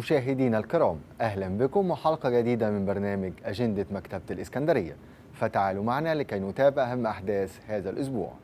مشاهدينا الكرام أهلا بكم وحلقة جديدة من برنامج أجندة مكتبة الإسكندرية فتعالوا معنا لكي نتابع أهم أحداث هذا الأسبوع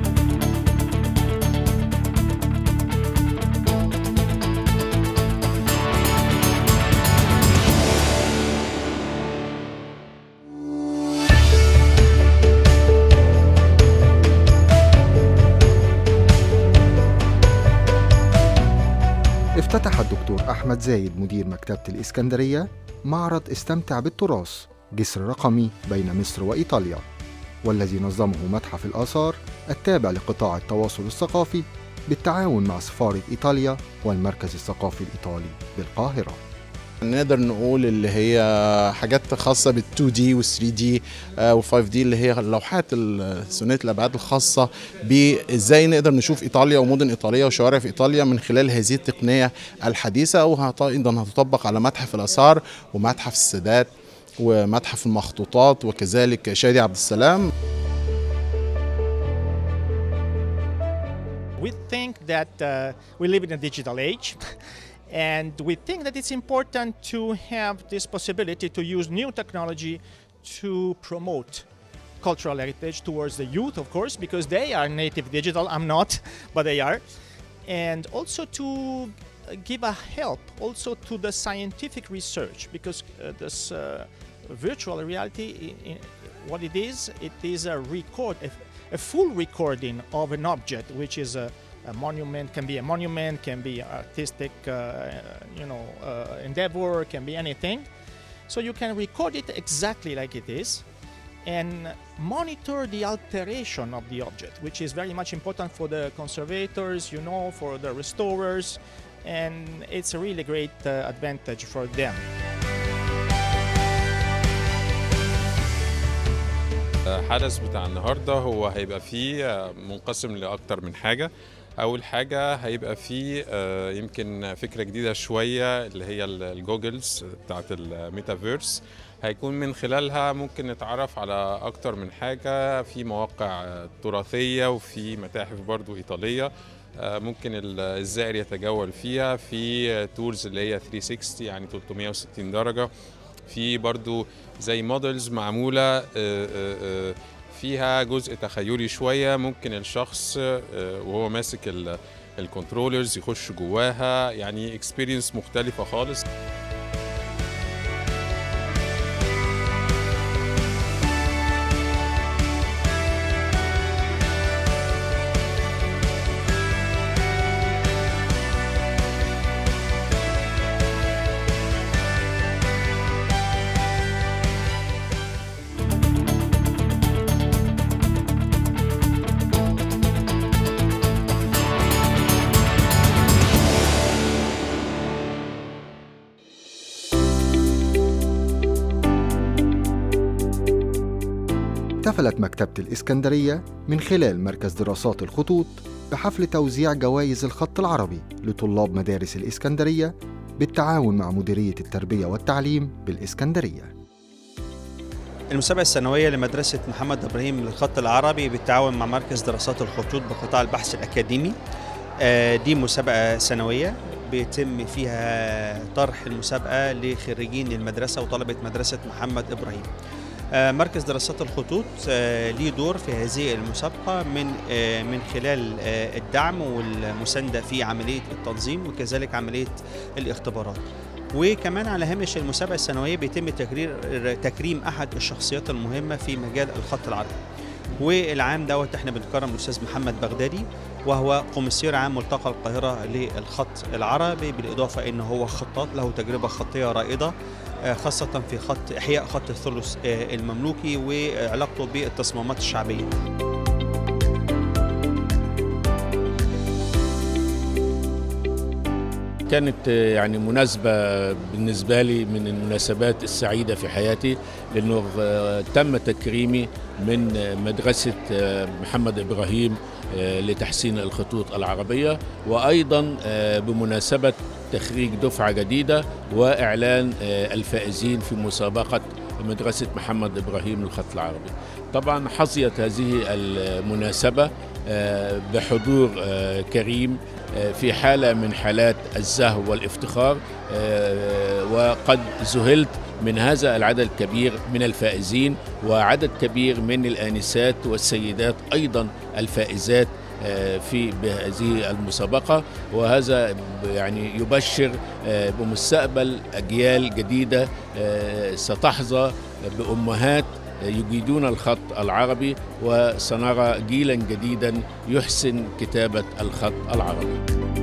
افتتح الدكتور أحمد زايد مدير مكتبة الإسكندرية معرض استمتع بالتراث جسر رقمي بين مصر وإيطاليا والذي نظمه متحف الآثار التابع لقطاع التواصل الثقافي بالتعاون مع سفارة إيطاليا والمركز الثقافي الإيطالي بالقاهرة نقدر نقول اللي هي حاجات خاصة بال 2 دي وال 3 دي وال 5 دي اللي هي لوحات ثنائية الأبعاد الخاصة بإزاي نقدر نشوف إيطاليا ومدن إيطالية وشوارع في إيطاليا من خلال هذه التقنية الحديثة وأيضا هتطبق على متحف الآثار ومتحف السادات ومتحف المخطوطات وكذلك شادي عبد السلام We think that uh, we live in a digital age. And we think that it's important to have this possibility to use new technology to promote cultural heritage towards the youth, of course, because they are native digital. I'm not, but they are. And also to give a help also to the scientific research, because uh, this uh, virtual reality, i- i- what it is, it is a record, a, a full recording of an object, which is a a monument can be a monument can be artistic uh, you know uh, endeavor can be anything so you can record it exactly like it is and monitor the alteration of the object which is very much important for the conservators you know for the restorers and it's a really great uh, advantage for them الحدث بتاع النهارده هو هيبقى فيه منقسم لاكتر من حاجه اول حاجه هيبقى فيه آه، يمكن فكره جديده شويه اللي هي ال- الجوجلز بتاعت الميتافيرس هيكون من خلالها ممكن نتعرف على اكتر من حاجه في مواقع آه، تراثيه وفي متاحف برضو ايطاليه آه، ممكن ال- الزائر يتجول فيها في تولز اللي هي 360 يعني 360 درجه في برضو زي موديلز معمولة آه، آه، آه، فيها جزء تخيلي شوية ممكن الشخص آه، وهو ماسك ال- الكنترولرز يخش جواها يعني اكسبيرينس مختلفة خالص احتفلت مكتبة الإسكندرية من خلال مركز دراسات الخطوط بحفل توزيع جوائز الخط العربي لطلاب مدارس الإسكندرية بالتعاون مع مديرية التربية والتعليم بالإسكندرية المسابقة السنوية لمدرسة محمد إبراهيم للخط العربي بالتعاون مع مركز دراسات الخطوط بقطاع البحث الأكاديمي آه، دي مسابقة سنوية بيتم فيها طرح المسابقة لخريجين المدرسة وطلبة مدرسة محمد إبراهيم آه، مركز دراسات الخطوط آه، ليه دور في هذه المسابقة من آه، من خلال آه، الدعم والمساندة في عملية التنظيم وكذلك عملية الاختبارات وكمان على هامش المسابقة السنوية بيتم تكرير تكريم أحد الشخصيات المهمة في مجال الخط العربي والعام دوت احنا بنكرم الأستاذ محمد بغدادي وهو قومسير عام ملتقى القاهرة للخط العربي بالإضافة إن هو خطاط له تجربة خطية رائدة آه، خاصة في خط إحياء خط الثلث آه، المملوكي وعلاقته بالتصميمات الشعبية كانت يعني مناسبة بالنسبة لي من المناسبات السعيدة في حياتي لأنه آه، تم تكريمي من مدرسة آه، محمد إبراهيم آه، لتحسين الخطوط العربية وأيضا آه، بمناسبة تخريج دفعة جديدة وإعلان آه، الفائزين في مسابقة مدرسة محمد إبراهيم للخط العربي طبعا حظيت هذه المناسبة آه، بحضور آه، كريم آه، في حالة من حالات الزهو والافتخار آه، وقد ذهلت من هذا العدد الكبير من الفائزين وعدد كبير من الآنسات والسيدات أيضا الفائزات آه، في بهذه المسابقة وهذا ب- يعني يبشر آه، بمستقبل أجيال جديدة آه، ستحظى بأمهات يجيدون الخط العربي وسنرى جيلا جديدا يحسن كتابة الخط العربي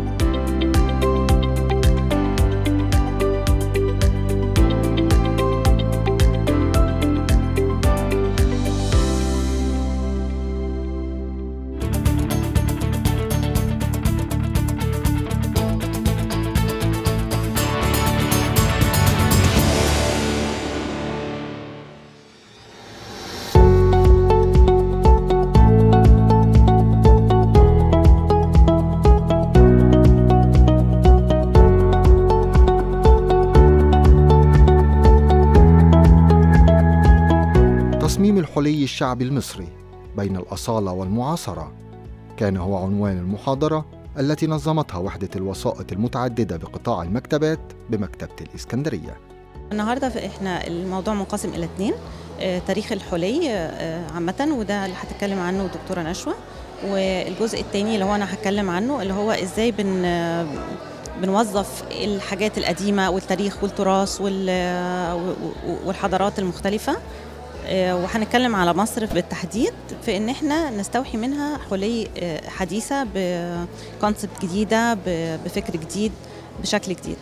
تصميم الحلي الشعبي المصري بين الأصالة والمعاصرة كان هو عنوان المحاضرة التي نظمتها وحدة الوسائط المتعددة بقطاع المكتبات بمكتبة الإسكندرية النهارده ف- احنا الموضوع منقسم الى اثنين آه، تاريخ الحلي آه، عامة وده اللي هتتكلم عنه الدكتورة نشوى والجزء الثاني اللي هو انا هتكلم عنه اللي هو ازاي بن آه، بنوظف الحاجات القديمة والتاريخ والتراث وال- و- و- والحضارات المختلفة آه، وهنتكلم على مصر بالتحديد في ان احنا نستوحي منها حلي آه، حديثة بكونسبت جديدة ب- بفكر جديد بشكل جديد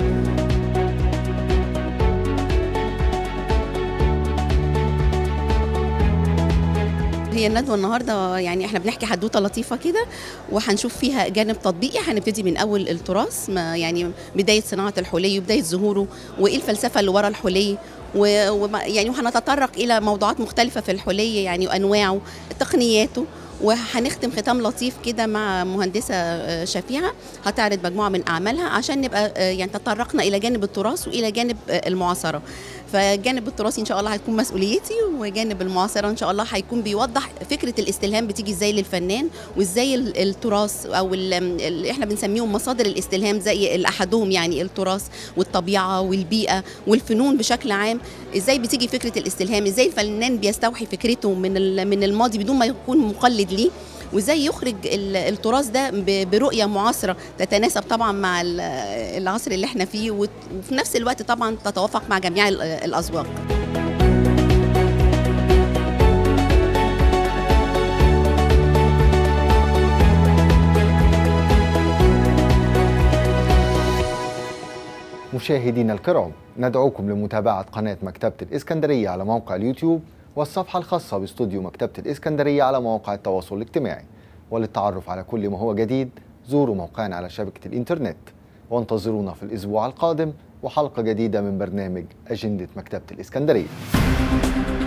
هي الندوة النهاردة يعني احنا بنحكي حدوتة لطيفة كده وهنشوف فيها جانب تطبيقي هنبتدي من أول التراث ما يعني بداية صناعة الحلي وبداية ظهوره وإيه الفلسفة اللي ورا الحلي و- وما- يعني وهنتطرق إلى موضوعات مختلفة في الحلي يعني وأنواعه تقنياته وهنختم ختام لطيف كده مع مهندسة آه، شفيعة هتعرض مجموعة من أعمالها عشان نبقى آه، يعني تطرقنا إلى جانب التراث وإلى جانب آه، المعاصرة فجانب التراثي ان شاء الله هيكون مسؤوليتي وجانب المعاصره ان شاء الله هيكون بيوضح فكره الاستلهام بتيجي ازاي للفنان وازاي ال- التراث او ال- اللي احنا بنسميهم مصادر الاستلهام زي ال- احدهم يعني التراث والطبيعه والبيئه والفنون بشكل عام ازاي بتيجي فكره الاستلهام ازاي الفنان بيستوحي فكرته من ال- من الماضي بدون ما يكون مقلد ليه وازاي يخرج ال- التراث ده ب- برؤيه معاصره تتناسب طبعا مع ال- العصر اللي احنا فيه وت- وفي نفس الوقت طبعا تتوافق مع جميع ال- الاذواق مشاهدينا الكرام ندعوكم لمتابعة قناة مكتبة الإسكندرية على موقع اليوتيوب والصفحة الخاصة باستوديو مكتبة الإسكندرية على مواقع التواصل الاجتماعي وللتعرف على كل ما هو جديد زوروا موقعنا على شبكة الإنترنت وانتظرونا في الأسبوع القادم وحلقة جديدة من برنامج أجندة مكتبة الإسكندرية